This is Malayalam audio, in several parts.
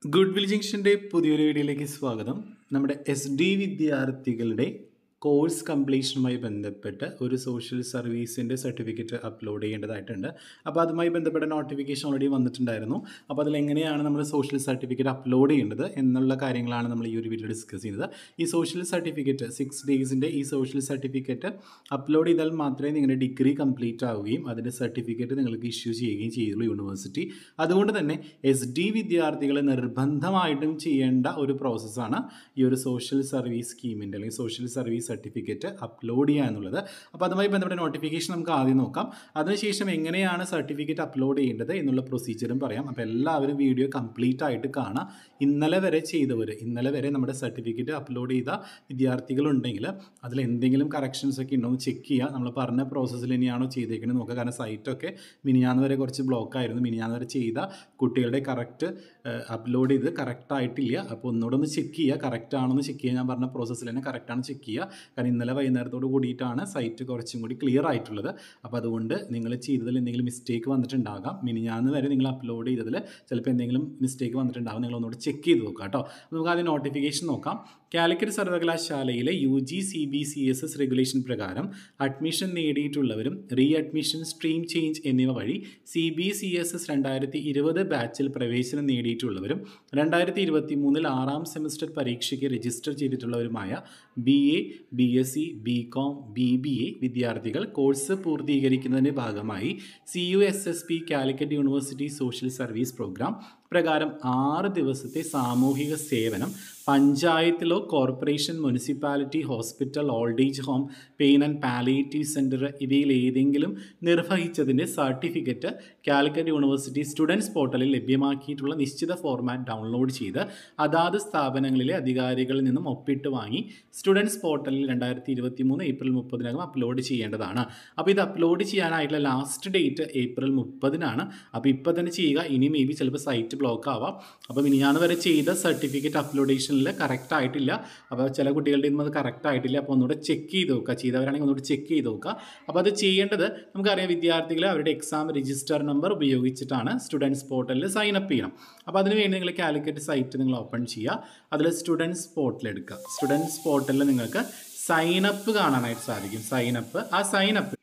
ഗുഡ് വിൽ ജംഗ്ഷൻ്റെ പുതിയൊരു വീഡിയോയിലേക്ക് സ്വാഗതം നമ്മുടെ എസ് ഡി വിദ്യാർത്ഥികളുടെ കോഴ്സ് കംപ്ലീഷനുമായി ബന്ധപ്പെട്ട് ഒരു സോഷ്യൽ സർവീസിൻ്റെ സർട്ടിഫിക്കറ്റ് അപ്ലോഡ് ചെയ്യേണ്ടതായിട്ടുണ്ട് അപ്പോൾ അതുമായി ബന്ധപ്പെട്ട നോട്ടിഫിക്കേഷൻ ഓൾറെഡി വന്നിട്ടുണ്ടായിരുന്നു അപ്പോൾ അതിലെങ്ങനെയാണ് നമ്മൾ സോഷ്യൽ സർട്ടിഫിക്കറ്റ് അപ്ലോഡ് ചെയ്യേണ്ടത് എന്നുള്ള കാര്യങ്ങളാണ് നമ്മൾ ഈ ഒരു വീഡിയോ ഡിസ്കസ് ചെയ്യുന്നത് ഈ സോഷ്യൽ സർട്ടിഫിക്കറ്റ് സിക്സ് ഡേയ്സിൻ്റെ ഈ സോഷ്യൽ സർട്ടിഫിക്കറ്റ് അപ്ലോഡ് ചെയ്താൽ മാത്രമേ നിങ്ങളുടെ ഡിഗ്രി കംപ്ലീറ്റ് ആവുകയും അതിൻ്റെ സർട്ടിഫിക്കറ്റ് നിങ്ങൾക്ക് ഇഷ്യൂ ചെയ്യുകയും ചെയ്യുള്ളൂ യൂണിവേഴ്സിറ്റി അതുകൊണ്ട് തന്നെ എസ് ഡി വിദ്യാർത്ഥികൾ നിർബന്ധമായിട്ടും ചെയ്യേണ്ട ഒരു പ്രോസസ്സാണ് ഈ ഒരു സോഷ്യൽ സർവീസ് സ്കീമിൻ്റെ അല്ലെങ്കിൽ സോഷ്യൽ സർവീസ് സർട്ടിഫിക്കറ്റ് അപ്ലോഡ് ചെയ്യുക എന്നുള്ളത് അപ്പോൾ അതുമായി ബന്ധപ്പെട്ട നോട്ടിഫിക്കേഷൻ നമുക്ക് ആദ്യം നോക്കാം അതിനുശേഷം എങ്ങനെയാണ് സർട്ടിഫിക്കറ്റ് അപ്ലോഡ് ചെയ്യേണ്ടത് എന്നുള്ള പ്രൊസീജിയറും പറയാം അപ്പോൾ എല്ലാവരും വീഡിയോ കംപ്ലീറ്റ് ആയിട്ട് കാണാം ഇന്നലെ വരെ ചെയ്തവർ ഇന്നലെ വരെ നമ്മുടെ സർട്ടിഫിക്കറ്റ് അപ്ലോഡ് ചെയ്ത വിദ്യാർത്ഥികളുണ്ടെങ്കിൽ അതിൽ എന്തെങ്കിലും കറക്ഷൻസ് ഒക്കെ ഉണ്ടോ എന്ന് ചെക്ക് ചെയ്യുക നമ്മൾ പറഞ്ഞ പ്രോസസ്സിൽ തന്നെയാണോ ചെയ്തേക്കുന്നത് നോക്കുക കാരണം സൈറ്റൊക്കെ മിനിഞ്ഞാന്ന് വരെ കുറച്ച് ബ്ലോക്ക് ആയിരുന്നു മിനിഞ്ഞാന്ന് വരെ ചെയ്ത കുട്ടികളുടെ കറക്റ്റ് അപ്ലോഡ് ചെയ്ത് കറക്റ്റ് ആയിട്ടില്ല അപ്പോൾ ഒന്നുകൂടെ ഒന്ന് ചെക്ക് ചെയ്യുക കറക്റ്റ് ആണോ എന്ന് ചെക്ക് ചെയ്യുക ഞാൻ പറഞ്ഞ പ്രോസസ്സിൽ തന്നെ കറക്റ്റ് ആണ് ചെക്ക് ചെയ്യുക കാരണം ഇന്നലെ വൈകുന്നേരത്തോട് കൂടിയിട്ടാണ് സൈറ്റ് കുറച്ചും കൂടി ക്ലിയർ ആയിട്ടുള്ളത് അപ്പോൾ അതുകൊണ്ട് നിങ്ങൾ ചെയ്തതിൽ എന്തെങ്കിലും മിസ്റ്റേക്ക് വന്നിട്ടുണ്ടാകാം മിനിഞ്ഞാന്ന് വരെ നിങ്ങൾ അപ്ലോഡ് ചെയ്തതിൽ ചിലപ്പോൾ എന്തെങ്കിലും മിസ്റ്റേക്ക് വന്നിട്ടുണ്ടാകും നിങ്ങൾ ഒന്നുകൂടി ചെക്ക് ചെയ്ത് നോക്കുക കേട്ടോ നമുക്ക് ആദ്യം നോട്ടിഫിക്കേഷൻ നോക്കാം കാലിക്കറ്റ് സർവകലാശാലയിലെ U G C B C S S regulation പ്രകാരം അഡ്മിഷൻ നേടിയിട്ടുള്ളവരും റീ അഡ്മിഷൻ സ്ട്രീം ചേഞ്ച് എന്നിവ വഴി C B C S S രണ്ടായിരത്തി ഇരുപത് ബാച്ചിൽ പ്രവേശനം നേടിയിട്ടുള്ളവരും രണ്ടായിരത്തി ഇരുപത്തി മൂന്നിൽ ആറാം സെമസ്റ്റർ പരീക്ഷയ്ക്ക് രജിസ്റ്റർ ചെയ്തിട്ടുള്ളവരുമായ B A B S C B com B B A വിദ്യാർത്ഥികൾ കോഴ്സ് പൂർത്തീകരിക്കുന്നതിൻ്റെ ഭാഗമായി C U S S P Calicut university social service program പ്രകാരം ആറ് ദിവസത്തെ സാമൂഹിക സേവനം പഞ്ചായത്തിലോ corporation municipality hospital old age home pain and palliative centre ഇവയിൽ ഏതെങ്കിലും നിർവഹിച്ചതിൻ്റെ സർട്ടിഫിക്കറ്റ് കാലിക്കറ്റ് യൂണിവേഴ്സിറ്റി സ്റ്റുഡൻസ് പോർട്ടലിൽ ലഭ്യമാക്കിയിട്ടുള്ള നിശ്ചിത ഫോർമാറ്റ് ഡൗൺലോഡ് ചെയ്ത് അതാത് സ്ഥാപനങ്ങളിലെ അധികാരികളിൽ നിന്നും ഒപ്പിട്ട് വാങ്ങി സ്റ്റുഡൻസ് പോർട്ടലിൽ രണ്ടായിരത്തി ഇരുപത്തി മൂന്ന് ഏപ്രിൽ മുപ്പതിനകം അപ്ലോഡ് ചെയ്യേണ്ടതാണ് അപ്പോൾ ഇത് അപ്ലോഡ് ചെയ്യാനായിട്ടുള്ള ലാസ്റ്റ് ഡേറ്റ് ഏപ്രിൽ മുപ്പതിനാണ് അപ്പോൾ ഇപ്പോൾ തന്നെ ചെയ്യുക ഇനി മേ ബി ചിലപ്പോൾ സൈറ്റ് ബ്ലോക്ക് ആവാം അപ്പോൾ മിനിഞ്ഞാന്ന് വരെ ചെയ്ത സർട്ടിഫിക്കറ്റ് അപ്ലോഡേഷനിൽ കറക്റ്റ് ആയിട്ടില്ല അപ്പോൾ ചില കുട്ടികളുടെ ഒന്നും അത് കറക്റ്റ് ആയിട്ടില്ല അപ്പോൾ ഒന്നുകൂടെ ചെക്ക് ചെയ്ത് നോക്കുക ചെയ്തവരാണെങ്കിൽ ഒന്നുകൂടെ ചെക്ക് ചെയ്ത് നോക്കുക അപ്പോൾ അത് ചെയ്യേണ്ടത് നമുക്കറിയാം വിദ്യാർത്ഥികൾ അവരുടെ എക്സാം രജിസ്റ്റർ നമ്പർ ഉപയോഗിച്ചിട്ടാണ് സ്റ്റുഡൻസ് പോർട്ടലിൽ സൈൻ അപ്പ് ചെയ്യണം അപ്പോൾ അതിന് വേണ്ടി നിങ്ങൾ കാലിക്കറ്റ് സൈറ്റ് നിങ്ങൾ ഓപ്പൺ ചെയ്യുക അതിൽ സ്റ്റുഡൻസ് പോർട്ടൽ എടുക്കുക സ്റ്റുഡൻസ് പോർട്ടലിൽ നിങ്ങൾക്ക് സൈൻ അപ്പ് കാണാനായിട്ട് സാധിക്കും സൈൻ അപ്പ് ആ സൈൻ അപ്പ്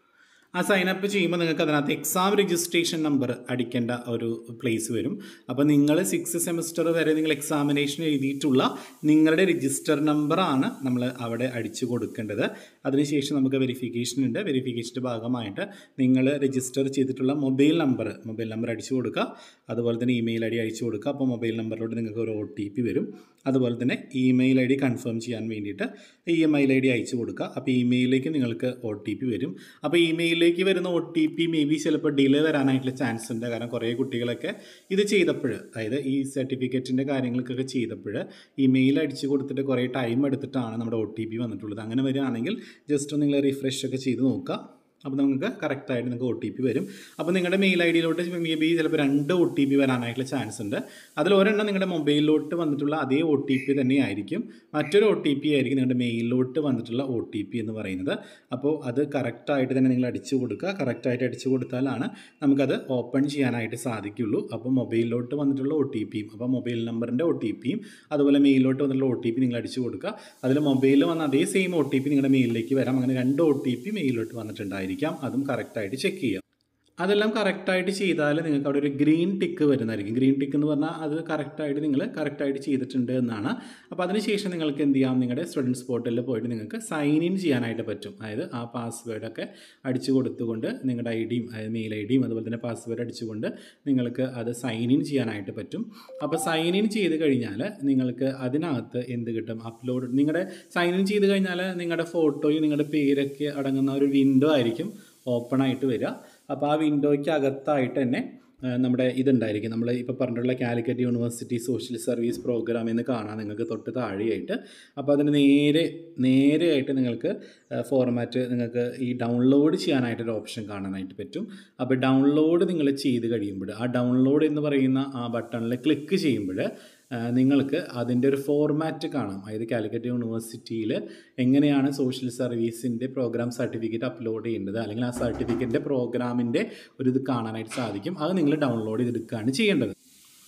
ആ സൈൻ അപ്പ് ചെയ്യുമ്പോൾ നിങ്ങൾക്ക് അതിനകത്ത് എക്സാം രജിസ്ട്രേഷൻ നമ്പർ അടിക്കേണ്ട ഒരു പ്ലേസ് വരും അപ്പോൾ നിങ്ങൾ സിക്സ് സെമസ്റ്റർ വരെ നിങ്ങൾ എക്സാമിനേഷൻ എഴുതിയിട്ടുള്ള നിങ്ങളുടെ രജിസ്റ്റർ നമ്പറാണ് നമ്മൾ അവിടെ അടിച്ചു കൊടുക്കേണ്ടത് അതിനുശേഷം നമുക്ക് വെരിഫിക്കേഷൻ ഉണ്ട് വെരിഫിക്കേഷൻ്റെ ഭാഗമായിട്ട് നിങ്ങൾ രജിസ്റ്റർ ചെയ്തിട്ടുള്ള മൊബൈൽ നമ്പർ മൊബൈൽ നമ്പർ അടിച്ചു കൊടുക്കുക അതുപോലെ തന്നെ ഇമെയിൽ ഐ ഡി അയച്ചു കൊടുക്കുക അപ്പോൾ മൊബൈൽ നമ്പറിലോട്ട് നിങ്ങൾക്ക് ഒരു ഒ ടി പി വരും അതുപോലെ തന്നെ ഇമെയിൽ ഐ ഡി കൺഫേം ചെയ്യാൻ വേണ്ടിയിട്ട് E M I I D അയച്ചു കൊടുക്കുക അപ്പോൾ ഇമെയിലേക്ക് നിങ്ങൾക്ക് ഒ ടി പി വരും അപ്പോൾ ഇമെയിലിലേക്ക് വരുന്ന O T P may be ചിലപ്പോൾ ഡിലേ വരാനായിട്ടുള്ള ചാൻസ് ഉണ്ട് കാരണം കുറേ കുട്ടികളൊക്കെ ഇത് ചെയ്തപ്പോൾ അതായത് ഈ സർട്ടിഫിക്കറ്റിൻ്റെ കാര്യങ്ങൾക്കൊക്കെ ചെയ്തപ്പോൾ ഇമെയിൽ അടിച്ചു കൊടുത്തിട്ട് കുറേ ടൈം എടുത്തിട്ടാണ് നമ്മുടെ ഒ ടി പി വന്നിട്ടുള്ളത് അങ്ങനെ വരികയാണെങ്കിൽ ജസ്റ്റ് ഒന്ന് നിങ്ങൾ റിഫ്രഷ് ഒക്കെ ചെയ്ത് നോക്കുക അപ്പോൾ നിങ്ങൾക്ക് കറക്റ്റായിട്ട് നിങ്ങൾക്ക് ഒ ടി പി വരും അപ്പോൾ നിങ്ങളുടെ മെയിൽ ഐ ഡിയിലോട്ട് മേ ബി ചിലപ്പോൾ രണ്ട് ഒ ടി പി വരാനായിട്ടുള്ള ചാൻസ് ഉണ്ട് അതിൽ ഒരെണ്ണം നിങ്ങളുടെ മൊബൈലിലോട്ട് വന്നിട്ടുള്ള അതേ ഒ ടി പി തന്നെ ആയിരിക്കും മറ്റൊരു ഒ ടി പി ആയിരിക്കും നിങ്ങളുടെ മെയിലിലോട്ട് വന്നിട്ടുള്ള ഒ ടി പി എന്ന് പറയുന്നത് അപ്പോൾ അത് കറക്റ്റായിട്ട് തന്നെ നിങ്ങൾ അടിച്ചു കൊടുക്കുക കറക്റ്റായിട്ട് അടിച്ചു കൊടുത്താലാണ് നമുക്കത് ഓപ്പൺ ചെയ്യാനായിട്ട് സാധിക്കുള്ളൂ അപ്പോൾ മൊബൈലിലോട്ട് വന്നിട്ടുള്ള ഒ ടി പിയും അപ്പോൾ മൊബൈൽ നമ്പറിൻ്റെ ഒ ടി പിയും അതുപോലെ മെയിലിലോട്ട് വന്നിട്ടുള്ള ഒ ടി പി നിങ്ങൾ അടിച്ചു കൊടുക്കുക അതിൽ മൊബൈലിൽ വന്ന അതേ സെയിം ഒ ടി പി നിങ്ങളുടെ മെയിലിലേക്ക് വരാം അങ്ങനെ രണ്ട് ഒ ടി പി മെയിലിലോട്ട് വന്നിട്ടുണ്ടായിരിക്കും ആയിരിക്കാം അതും കറക്റ്റായിട്ട് ചെക്ക് ചെയ്യാം അതെല്ലാം കറക്റ്റായിട്ട് ചെയ്താൽ നിങ്ങൾക്ക് അവിടെ ഒരു ഗ്രീൻ ടിക്ക് വരുന്നതായിരിക്കും ഗ്രീൻ ടിക്ക് എന്ന് പറഞ്ഞാൽ അത് കറക്റ്റായിട്ട് നിങ്ങൾ കറക്റ്റായിട്ട് ചെയ്തിട്ടുണ്ട് എന്നാണ് അപ്പോൾ അതിനുശേഷം നിങ്ങൾക്ക് എന്ത് ചെയ്യാം നിങ്ങളുടെ സ്റ്റുഡൻസ് പോർട്ടലിൽ പോയിട്ട് നിങ്ങൾക്ക് സൈൻ ഇൻ ചെയ്യാനായിട്ട് പറ്റും അതായത് ആ പാസ്വേഡൊക്കെ അടിച്ചു കൊടുത്തുകൊണ്ട് നിങ്ങളുടെ ഐ ഡിയും അതായത് മെയിൽ ഐ ഡിയും അതുപോലെ തന്നെ പാസ്വേഡ് അടിച്ചുകൊണ്ട് നിങ്ങൾക്ക് അത് സൈൻ ഇൻ ചെയ്യാനായിട്ട് പറ്റും അപ്പോൾ സൈൻ ഇൻ ചെയ്ത് കഴിഞ്ഞാൽ നിങ്ങൾക്ക് അതിനകത്ത് എന്ത് കിട്ടും അപ്ലോഡ് നിങ്ങളുടെ സൈൻ ഇൻ ചെയ്ത് കഴിഞ്ഞാൽ നിങ്ങളുടെ ഫോട്ടോയും നിങ്ങളുടെ പേരൊക്കെ അടങ്ങുന്ന ഒരു വിൻഡോ ആയിരിക്കും ഓപ്പൺ ആയിട്ട് വരിക അപ്പോൾ ആ വിൻഡോയ്ക്ക് അകത്തായിട്ട് തന്നെ നമ്മുടെ ഇതുണ്ടായിരിക്കും നമ്മൾ ഇപ്പോൾ പറഞ്ഞിട്ടുള്ള Calicut university social service program എന്ന് കാണാം നിങ്ങൾക്ക് തൊട്ട് താഴെയായിട്ട് അപ്പോൾ അതിന് നേരെ നേരെയായിട്ട് നിങ്ങൾക്ക് ഫോർമാറ്റ് നിങ്ങൾക്ക് ഈ ഡൗൺലോഡ് ചെയ്യാനായിട്ടൊരു ഓപ്ഷൻ കാണാനായിട്ട് പറ്റും അപ്പോൾ ഡൗൺലോഡ് നിങ്ങൾ ചെയ്ത് കഴിയുമ്പോൾ ആ ഡൗൺലോഡ് എന്ന് പറയുന്ന ആ ബട്ടണിൽ ക്ലിക്ക് ചെയ്യുമ്പോൾ നിങ്ങൾക്ക് അതിൻ്റെ ഒരു ഫോർമാറ്റ് കാണാം അതായത് കാലിക്കറ്റ് യൂണിവേഴ്സിറ്റിയിൽ എങ്ങനെയാണ് സോഷ്യൽ സർവീസിൻ്റെ പ്രോഗ്രാം സർട്ടിഫിക്കറ്റ് അപ്ലോഡ് ചെയ്യേണ്ടത് അല്ലെങ്കിൽ ആ സർട്ടിഫിക്കറ്റിൻ്റെ പ്രോഗ്രാമിൻ്റെ ഒരു ഇത് കാണാനായിട്ട് സാധിക്കും അത് നിങ്ങൾ ഡൗൺലോഡ് ചെയ്തെടുക്കുകയാണ് ചെയ്യേണ്ടത്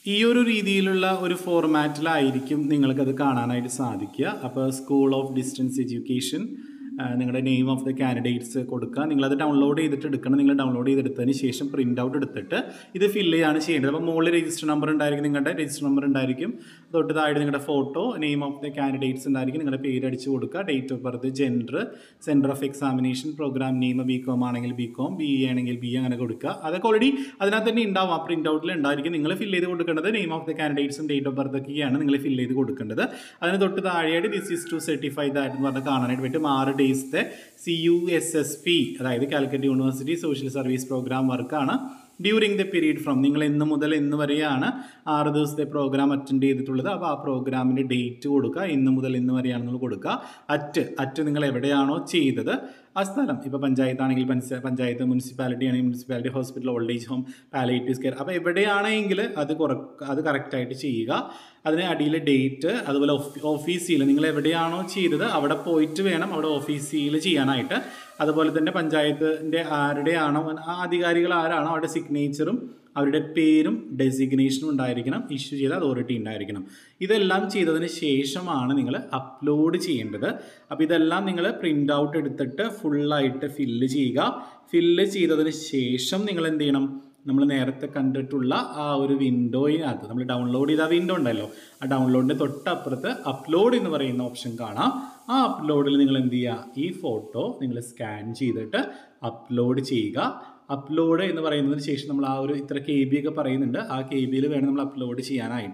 ഈ ഒരു രീതിയിലുള്ള ഒരു ഫോർമാറ്റിലായിരിക്കും നിങ്ങൾക്കത് കാണാനായിട്ട് സാധിക്കുക അപ്പോൾ സ്കൂൾ ഓഫ് ഡിസ്റ്റൻസ് എഡ്യൂക്കേഷൻ നിങ്ങളുടെ നെയിം ഓഫ് ദ കാൻഡിഡേറ്റ്സ് കൊടുക്കുക നിങ്ങളത് ഡൗൺലോഡ് ചെയ്തിട്ട് എടുക്കണം നിങ്ങൾ ഡൗൺലോഡ് ചെയ്തെടുത്തതിന് ശേഷം പ്രിൻ്റ് ഔട്ട് എടുത്തിട്ട് ഇത് ഫില്ല് ചെയ്യാണ് ചെയ്യേണ്ടത് അപ്പോൾ മുകളിൽ രജിസ്റ്റർ നമ്പർ ഉണ്ടായിരിക്കും നിങ്ങളുടെ രജിസ്റ്റർ നമ്പർ ഉണ്ടായിരിക്കും തൊട്ട് താഴെ നിങ്ങളുടെ photo name of the candidates ഉണ്ടായിരിക്കും നിങ്ങളുടെ പേര് അടിച്ച് കൊടുക്കുക date of birth gender centre of examination program name B com ആണെങ്കിൽ ബി കോം ബി എ ആണെങ്കിൽ ബി അങ്ങനെ കൊടുക്കുക അതൊക്കെ ഓൾറെഡി അതിനകത്ത് തന്നെ ഉണ്ടാവും ആ പ്രിൻ്റ് ഔട്ടിൽ ഉണ്ടായിരിക്കും നിങ്ങൾ ഫില്ല് ചെയ്ത് കൊടുക്കേണ്ടത് നെയിം ഓഫ് ദ കാൻഡിഡേറ്റ്സും ഡേറ്റ് ഓഫ് ബർത്ത് ഒക്കെയാണ് നിങ്ങൾ ഫില്ല് ചെയ്ത് കൊടുക്കേണ്ടത് അതിന് തൊട്ട് താഴെയായിട്ട് this is to certify that എന്ന് പറഞ്ഞ് കാണാനായിട്ട് പറ്റും ആറ് ഡേയ്സത്തെ C U S S P അതായത് Calicut university social service program വർക്കാണ് ഡ്യൂറിങ് ദ പീരീഡ് ഫ്രം നിങ്ങൾ എന്ന് മുതൽ എന്ന് വരെയാണ് ആറ് ദിവസത്തെ പ്രോഗ്രാം അറ്റൻഡ് ചെയ്തിട്ടുള്ളത് അപ്പോൾ ആ പ്രോഗ്രാമിൻ്റെ ഡേറ്റ് കൊടുക്കുക ഇന്ന് മുതൽ ഇന്ന് വരെയാണ് നിങ്ങൾ കൊടുക്കുക അറ്റ് അറ്റ് നിങ്ങൾ എവിടെയാണോ ചെയ്തത് ആ സ്ഥലം ഇപ്പോൾ പഞ്ചായത്താണെങ്കിൽ പഞ്ച പഞ്ചായത്ത് മുനിസിപ്പാലിറ്റി ആണെങ്കിൽ municipality hospital old age home palliative care അപ്പോൾ എവിടെയാണെങ്കിൽ അത് കുറ അത് കറക്റ്റായിട്ട് ചെയ്യുക അതിന് അടിയിലെ ഡേറ്റ് അതുപോലെ ഓഫീസിൽ നിങ്ങൾ എവിടെയാണോ ചെയ്തത് അവിടെ പോയിട്ട് വേണം അവിടെ ഓഫീസിൽ ചെയ്യാനായിട്ട് അതുപോലെ തന്നെ പഞ്ചായത്തിൻ്റെ ആരുടെയാണോ ആ അധികാരികൾ ആരാണോ അവരുടെ സിഗ്നേച്ചറും അവരുടെ പേരും ഡെസിഗ്നേഷനും ഉണ്ടായിരിക്കണം ഇഷ്യൂ ചെയ്ത അതോറിറ്റി ഉണ്ടായിരിക്കണം ഇതെല്ലാം ചെയ്തതിന് ശേഷമാണ് നിങ്ങൾ അപ്ലോഡ് ചെയ്യേണ്ടത് അപ്പോൾ ഇതെല്ലാം നിങ്ങൾ പ്രിൻ്റ് ഔട്ട് എടുത്തിട്ട് ഫുള്ളായിട്ട് ഫില്ല് ചെയ്യുക ഫില്ല് ചെയ്തതിന് ശേഷം നിങ്ങൾ എന്ത് ചെയ്യണം നമ്മൾ നേരത്തെ കണ്ടിട്ടുള്ള ആ ഒരു വിൻഡോയിനകത്ത് നമ്മൾ ഡൗൺലോഡ് ചെയ്ത ആ വിൻഡോ ഉണ്ടല്ലോ ആ ഡൗൺലോഡിൻ്റെ തൊട്ടപ്പുറത്ത് അപ്ലോഡ് എന്ന് പറയുന്ന ഓപ്ഷൻ കാണാം ആ അപ്ലോഡിൽ നിങ്ങൾ എന്ത് ചെയ്യുക ഈ ഫോട്ടോ നിങ്ങൾ സ്കാൻ ചെയ്തിട്ട് അപ്ലോഡ് ചെയ്യുക അപ്ലോഡ് എന്ന് പറയുന്നതിന് ശേഷം നമ്മൾ ആ ഒരു ഇത്ര കെ ബി ഒക്കെ പറയുന്നുണ്ട് ആ കെ ബിയിൽ വേണം നമ്മൾ അപ്ലോഡ് ചെയ്യാനായിട്ട്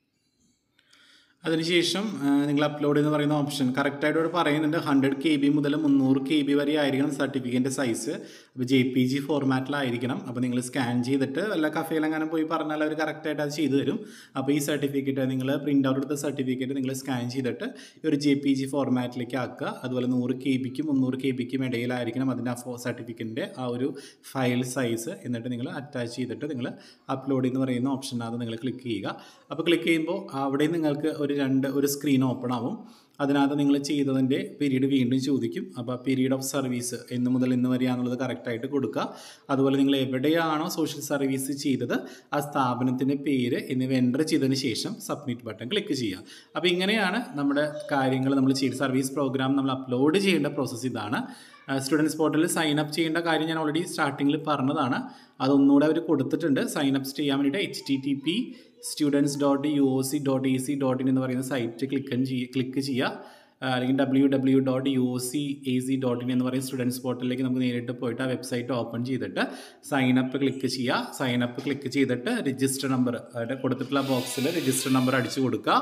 അതിനുശേഷം നിങ്ങൾ അപ്ലോഡ് എന്ന് പറയുന്ന ഓപ്ഷൻ കറക്റ്റായിട്ട് ഇവിടെ പറയുന്നുണ്ട് ഹൺഡ്രഡ് കെ ബി മുതൽ മുന്നൂറ് കെ ബി വരെ ആയിരിക്കണം സർട്ടിഫിക്കറ്റിൻ്റെ സൈസ് അപ്പോൾ ജെ പി ജി ഫോർമാറ്റിലായിരിക്കണം അപ്പോൾ നിങ്ങൾ സ്കാൻ ചെയ്തിട്ട് വല്ല കഫേയിലെങ്ങാനും പോയി പറഞ്ഞാൽ അവർ കറക്റ്റായിട്ട് അത് ചെയ്തു തരും അപ്പോൾ ഈ സർട്ടിഫിക്കറ്റ് നിങ്ങൾ പ്രിൻ്റ് ഔട്ട് എടുത്ത സർട്ടിഫിക്കറ്റ് നിങ്ങൾ സ്കാൻ ചെയ്തിട്ട് ഒരു ജെ പി ജി ഫോർമാറ്റിലേക്ക് ആക്കുക അതുപോലെ നൂറ് കെ ബിക്കും മുന്നൂറ് കെ ബിക്കും ഇടയിലായിരിക്കണം അതിൻ്റെ ആ ഫോ സർട്ടിഫിക്കറ്റിൻ്റെ ആ ഒരു ഫയൽ സൈസ് എന്നിട്ട് നിങ്ങൾ അറ്റാച്ച് ചെയ്തിട്ട് നിങ്ങൾ അപ്ലോഡ് എന്ന് പറയുന്ന ഓപ്ഷനകത്ത് നിങ്ങൾ ക്ലിക്ക് ചെയ്യുക അപ്പോൾ ക്ലിക്ക് ചെയ്യുമ്പോൾ അവിടെ നിങ്ങൾക്ക് ഒരു രണ്ട് ഒരു സ്ക്രീൻ ഓപ്പൺ ആവും അതിനകത്ത് നിങ്ങൾ ചെയ്തതിൻ്റെ പീരീഡ് വീണ്ടും ചോദിക്കും അപ്പോൾ പീരീഡ് ഓഫ് സർവീസ് എന്ന് മുതൽ ഇന്ന് വരെയാണെന്നുള്ളത് കറക്റ്റായിട്ട് കൊടുക്കുക അതുപോലെ നിങ്ങൾ എവിടെയാണോ സോഷ്യൽ സർവീസ് ചെയ്തത് ആ സ്ഥാപനത്തിൻ്റെ പേര് എന്നിവ എൻ്റർ ചെയ്തതിന് ശേഷം സബ്മിറ്റ് ബട്ടൺ ക്ലിക്ക് ചെയ്യുക അപ്പോൾ ഇങ്ങനെയാണ് നമ്മുടെ കാര്യങ്ങൾ നമ്മൾ ചെയ്ത് സർവീസ് പ്രോഗ്രാം നമ്മൾ അപ്ലോഡ് ചെയ്യേണ്ട പ്രോസസ്സ് ഇതാണ് സ്റ്റുഡൻസ് പോർട്ടലിൽ സൈൻ അപ്പ് ചെയ്യേണ്ട കാര്യം ഞാൻ ഓൾറെഡി സ്റ്റാർട്ടിങ്ങിൽ പറഞ്ഞതാണ് അതൊന്നുകൂടെ അവർ കൊടുത്തിട്ടുണ്ട് സൈൻ അപ്പ് ചെയ്യാൻ വേണ്ടിയിട്ട് H T T P students dot U O C dot A C dot in എന്ന് പറയുന്ന സൈറ്റ് ക്ലിക്ക് ചെയ്യുക ക്ലിക്ക് ചെയ്യുക അല്ലെങ്കിൽ W W dot U O C A C dot in എന്ന് പറയുന്ന സ്റ്റുഡൻസ് പോർട്ടലിലേക്ക് നമുക്ക് നേരിട്ട് പോയിട്ട് ആ വെബ്സൈറ്റ് ഓപ്പൺ ചെയ്തിട്ട് സൈൻ അപ്പ് ക്ലിക്ക് ചെയ്യുക സൈൻ അപ്പ് ക്ലിക്ക് ചെയ്തിട്ട് രജിസ്റ്റർ നമ്പർ അവിടെ കൊടുത്തിട്ടുള്ള ബോക്സിൽ രജിസ്റ്റർ നമ്പർ അടിച്ചു കൊടുക്കുക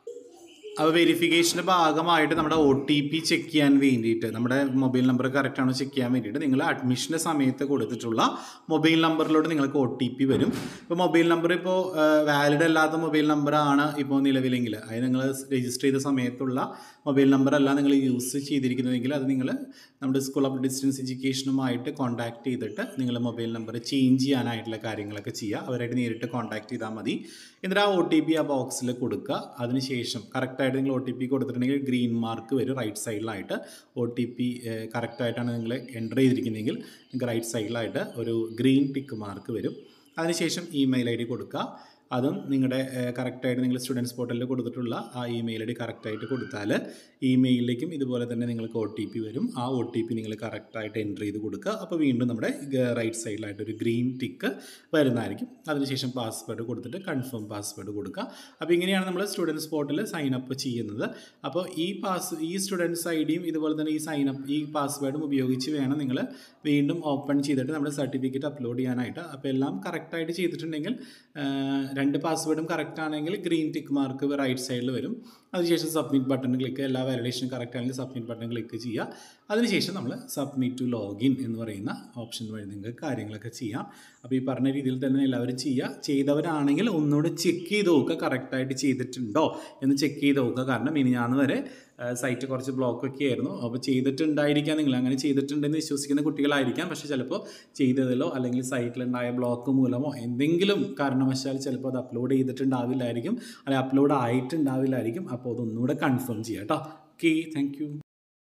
അപ്പോൾ വെരിഫിക്കേഷൻ്റെ ഭാഗമായിട്ട് നമ്മുടെ ഒ ടി പി ചെക്ക് ചെയ്യാൻ വേണ്ടിയിട്ട് നമ്മുടെ മൊബൈൽ നമ്പർ കറക്റ്റ് ആണോ ചെക്ക് ചെയ്യാൻ വേണ്ടിയിട്ട് നിങ്ങൾ അഡ്മിഷൻ്റെ സമയത്ത് കൊടുത്തിട്ടുള്ള മൊബൈൽ നമ്പറിലോട്ട് നിങ്ങൾക്ക് ഒ ടി പി വരും ഇപ്പോൾ മൊബൈൽ നമ്പർ ഇപ്പോൾ വാലിഡ് അല്ലാത്ത മൊബൈൽ നമ്പറാണ് ഇപ്പോൾ നിലവിലെങ്കിൽ അത് നിങ്ങൾ രജിസ്റ്റർ ചെയ്ത സമയത്തുള്ള മൊബൈൽ നമ്പർ അല്ല നിങ്ങൾ യൂസ് ചെയ്തിരിക്കുന്നതെങ്കിൽ അത് നിങ്ങൾ നമ്മുടെ സ്കൂൾ ഓഫ് ഡിസ്റ്റൻസ് എഡ്യൂക്കേഷനുമായിട്ട് കോൺടാക്ട് ചെയ്തിട്ട് നിങ്ങൾ മൊബൈൽ നമ്പർ ചേഞ്ച് ചെയ്യാനായിട്ടുള്ള കാര്യങ്ങളൊക്കെ ചെയ്യുക അവരായിട്ട് നേരിട്ട് കോൺടാക്ട് ചെയ്താൽ മതി എന്നിട്ട് ആ ഒ ടി പി ആ ബോക്സിൽ കൊടുക്കുക അതിനുശേഷം കറക്റ്റായിട്ട് നിങ്ങൾ ഒ ടി പി കൊടുത്തിട്ടുണ്ടെങ്കിൽ ഗ്രീൻ മാർക്ക് വരും റൈറ്റ് സൈഡിലായിട്ട് ഒ ടി പി കറക്റ്റായിട്ടാണ് നിങ്ങൾ എൻ്റർ ചെയ്തിരിക്കുന്നതെങ്കിൽ നിങ്ങൾക്ക് റൈറ്റ് സൈഡിലായിട്ട് ഒരു ഗ്രീൻ ടിക്ക് മാർക്ക് വരും അതിനുശേഷം ഇമെയിൽ ഐ ഡി കൊടുക്കുക അതും നിങ്ങളുടെ കറക്റ്റായിട്ട് നിങ്ങൾ സ്റ്റുഡൻസ് പോർട്ടലിൽ കൊടുത്തിട്ടുള്ള ആ ഇമെയിൽ ഐ ഡി കറക്റ്റായിട്ട് കൊടുത്താൽ ഇമെയിലിലേക്കും ഇതുപോലെ തന്നെ നിങ്ങൾക്ക് ഒ ടി പി വരും ആ ഒ ടി പി നിങ്ങൾ കറക്റ്റായിട്ട് എൻ്റർ ചെയ്ത് കൊടുക്കുക അപ്പോൾ വീണ്ടും നമ്മുടെ റൈറ്റ് സൈഡിലായിട്ട് ഒരു ഗ്രീൻ ടിക്ക് വരുന്നതായിരിക്കും അതിനുശേഷം പാസ്വേഡ് കൊടുത്തിട്ട് കൺഫേം പാസ്വേഡ് കൊടുക്കുക അപ്പോൾ ഇങ്ങനെയാണ് നമ്മൾ സ്റ്റുഡൻസ് പോർട്ടലിൽ സൈൻ അപ്പ് ചെയ്യുന്നത് അപ്പോൾ ഈ പാസ് ഈ സ്റ്റുഡൻസ് ഐ ഡിയും ഇതുപോലെ തന്നെ ഈ സൈൻ അപ്പ് ഈ പാസ്വേഡും ഉപയോഗിച്ച് വേണം നിങ്ങൾ വീണ്ടും ഓപ്പൺ ചെയ്തിട്ട് നമ്മുടെ സർട്ടിഫിക്കറ്റ് അപ്ലോഡ് ചെയ്യാനായിട്ട് അപ്പോൾ എല്ലാം കറക്റ്റായിട്ട് ചെയ്തിട്ടുണ്ടെങ്കിൽ രണ്ട് പാസ്വേഡും കറക്റ്റ് ആണെങ്കിൽ ഗ്രീൻ ടിക്ക് മാർക്ക് റൈറ്റ് സൈഡിൽ വരും അതിനുശേഷം സബ്മിറ്റ് ബട്ടൺ ക്ലിക്ക് എല്ലാ വാലിഡേഷനും കറക്റ്റ് ആണെങ്കിൽ സബ്മിറ്റ് ബട്ടൺ ക്ലിക്ക് ചെയ്യുക അതിനുശേഷം നമ്മൾ സബ്മിറ്റ് ടു ലോഗിൻ എന്ന് പറയുന്ന ഓപ്ഷൻ വഴി നിങ്ങൾക്ക് കാര്യങ്ങളൊക്കെ ചെയ്യാം അപ്പോൾ ഈ പറഞ്ഞ രീതിയിൽ തന്നെ എല്ലാവരും ചെയ്യുക ചെയ്തവരാണെങ്കിൽ ഒന്നുകൂടെ ചെക്ക് ചെയ്ത് നോക്കുക കറക്റ്റായിട്ട് ചെയ്തിട്ടുണ്ടോ എന്ന് ചെക്ക് ചെയ്ത് നോക്കുക കാരണം ഇനി ഞാൻ വരെ സൈറ്റ് കുറച്ച് ബ്ലോക്കൊക്കെ ആയിരുന്നു അപ്പോൾ ചെയ്തിട്ടുണ്ടായിരിക്കാം നിങ്ങൾ അങ്ങനെ ചെയ്തിട്ടുണ്ടെന്ന് വിശ്വസിക്കുന്ന കുട്ടികളായിരിക്കാം പക്ഷേ ചിലപ്പോൾ ചെയ്തതിലോ അല്ലെങ്കിൽ സൈറ്റിലുണ്ടായ ബ്ലോക്ക് മൂലമോ എന്തെങ്കിലും കാരണവശാൽ ചിലപ്പോൾ അത് അപ്ലോഡ് ചെയ്തിട്ടുണ്ടാവില്ലായിരിക്കും അല്ലെങ്കിൽ അപ്ലോഡ് ആയിട്ടുണ്ടാവില്ലായിരിക്കും അപ്പോൾ അതൊന്നുകൂടെ കൺഫേം ചെയ്യാം കേട്ടോ ഓക്കെ താങ്ക്